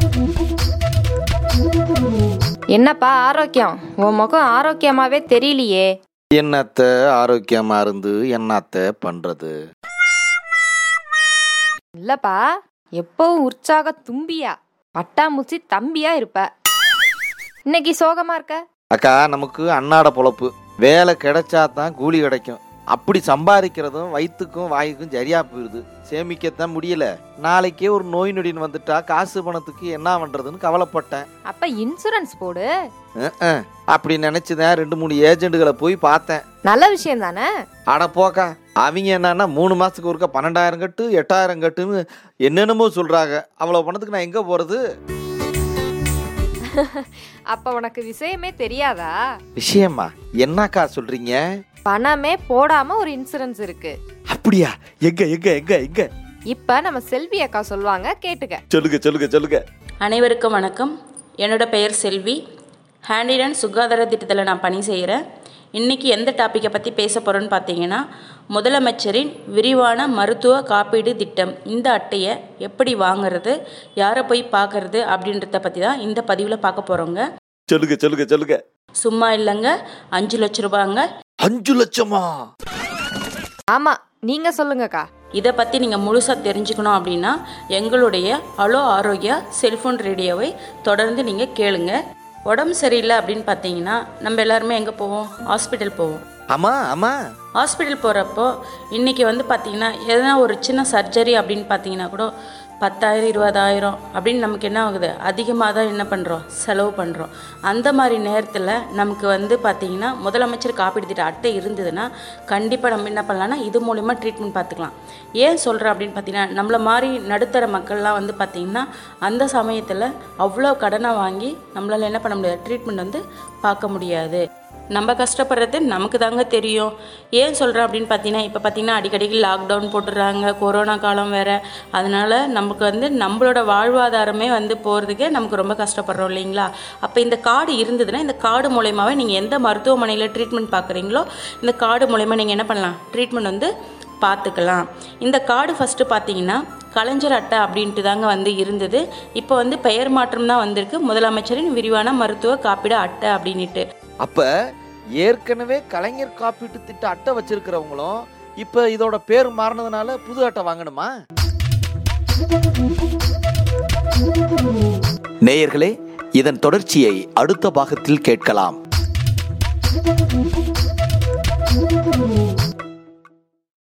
என்னப்பா ஆரோக்கியம் உன் முகம் ஆரோக்கியமாவே தெரியலையே என்னத்த ஆரோக்கியமா இருந்து என்னத்த பண்றது இல்லப்பா எப்பவும் உற்சாக தும்பியா பட்டாம்பூச்சி தம்பியா இருப்ப இன்னைக்கு சோகமா இருக்க அக்கா நமக்கு அன்னாட பொழப்பு வேலை கிடைச்சா தான் கூலி கிடைக்கும் அப்படி சம்பாதிக்கிறதும் வயிற்றுக்கும் வாய்க்கும் சரியா போயிடுது சேமிக்கத்தான் முடியல நாளைக்கே ஒரு நோய் நொடின்னு வந்துட்டா காசு பணத்துக்கு என்ன பண்றதுன்னு கவலைப்பட்டேன் அப்ப இன்சூரன்ஸ் போடு அஹ், அஹ். அப்படி நினைச்சுதான் ரெண்டு மூணு ஏஜென்ட்டுகளை போய் பார்த்தேன் நல்ல விஷயம் தானே அட போக்கா அவங்க என்னன்னா மூணு மாசத்துக்கு ஒருக்கா பன்னெண்டாயிரம் கட்டு எட்டாயிரம் கட்டுன்னு என்னென்னமோ சொல்றாங்க அவ்வளவு பணத்துக்கு நான் எங்க போறது அப்ப உனக்கு விஷயமே தெரியாதா விஷயமா என்னக்கா சொல்றீங்க பணமே போடாம ஒரு இன்சூரன்ஸ் இருக்கு அப்படியா எங்க எங்க எங்க எங்க இப்ப நம்ம செல்வி அக்கா சொல்லுவாங்க கேட்டுக்க சொல்லுங்க சொல்லுங்க சொல்லுங்க அனைவருக்கும் வணக்கம் என்னோட பெயர் செல்வி ஹேண்டிடன் சுகாதார திட்டத்தில் நான் பணி செய்கிறேன் இன்றைக்கி எந்த டாப்பிக்கை பற்றி பேச போகிறோன்னு பார்த்தீங்கன்னா முதலமைச்சரின் விரிவான மருத்துவ காப்பீடு திட்டம் இந்த அட்டையை எப்படி வாங்குறது யாரை போய் பார்க்கறது அப்படின்றத பற்றி தான் இந்த பதிவில் பார்க்க போகிறோங்க சொல்லுங்க சொல்லுங்க சொல்லுங்க சும்மா இல்லைங்க அஞ்சு லட்ச ரூபாங்க அஞ்சு லட்சமா ஆமா நீங்க சொல்லுங்கக்கா இதை பற்றி நீங்கள் முழுசாக தெரிஞ்சுக்கணும் அப்படின்னா எங்களுடைய அலோ ஆரோக்கியா செல்ஃபோன் ரேடியோவை தொடர்ந்து நீங்கள் கேளுங்க உடம்பு சரியில்லை அப்படின்னு பார்த்தீங்கன்னா நம்ம எல்லாருமே எங்கே போவோம் ஹாஸ்பிட்டல் போவோம் ஆமா ஆமா ஹாஸ்பிட்டல் போகிறப்போ இன்றைக்கி வந்து பார்த்தீங்கன்னா எதனா ஒரு சின்ன சர்ஜரி அப்படின்னு பார்த்தீங்கன்னா கூட பத்தாயிரம் இருபதாயிரம் அப்படின்னு நமக்கு என்ன ஆகுது அதிகமாக தான் என்ன பண்ணுறோம் செலவு பண்ணுறோம் அந்த மாதிரி நேரத்தில் நமக்கு வந்து பார்த்திங்கன்னா முதலமைச்சர் காப்பீடு திட்ட அட்டை இருந்ததுன்னா கண்டிப்பாக நம்ம என்ன பண்ணலாம்னா இது மூலிமா ட்ரீட்மெண்ட் பார்த்துக்கலாம் ஏன் சொல்கிறேன் அப்படின்னு பார்த்தீங்கன்னா நம்மளை மாதிரி நடுத்தர மக்கள்லாம் வந்து பார்த்திங்கன்னா அந்த சமயத்தில் அவ்வளோ கடனை வாங்கி நம்மளால் என்ன பண்ண முடியாது ட்ரீட்மெண்ட் வந்து பார்க்க முடியாது நம்ம கஷ்டப்படுறது நமக்கு தாங்க தெரியும் ஏன் சொல்கிறேன் அப்படின்னு பார்த்தீங்கன்னா இப்போ பார்த்தீங்கன்னா அடிக்கடிக்கு லாக்டவுன் போட்டுடுறாங்க கொரோனா காலம் வேறு அதனால் நமக்கு வந்து நம்மளோட வாழ்வாதாரமே வந்து போகிறதுக்கே நமக்கு ரொம்ப கஷ்டப்படுறோம் இல்லைங்களா அப்போ இந்த கார்டு இருந்ததுன்னா இந்த கார்டு மூலயமாவே நீங்கள் எந்த மருத்துவமனையில் ட்ரீட்மெண்ட் பார்க்குறீங்களோ இந்த கார்டு மூலயமா நீங்கள் என்ன பண்ணலாம் ட்ரீட்மெண்ட் வந்து பார்த்துக்கலாம் இந்த கார்டு ஃபஸ்ட்டு பார்த்தீங்கன்னா கலைஞர் அட்டை அப்படின்ட்டு தாங்க வந்து இருந்தது இப்போ வந்து பெயர் மாற்றம் தான் வந்திருக்கு முதலமைச்சரின் விரிவான மருத்துவ காப்பீடு அட்டை அப்படின்ட்டு அப்ப ஏற்கனவே கலைஞர் காப்பீட்டு திட்ட அட்டை வச்சிருக்கிறவங்களும் இப்ப இதோட பேர் மாறினதுனால புது அட்டை வாங்கணுமா நேயர்களே இதன் தொடர்ச்சியை அடுத்த பாகத்தில் கேட்கலாம்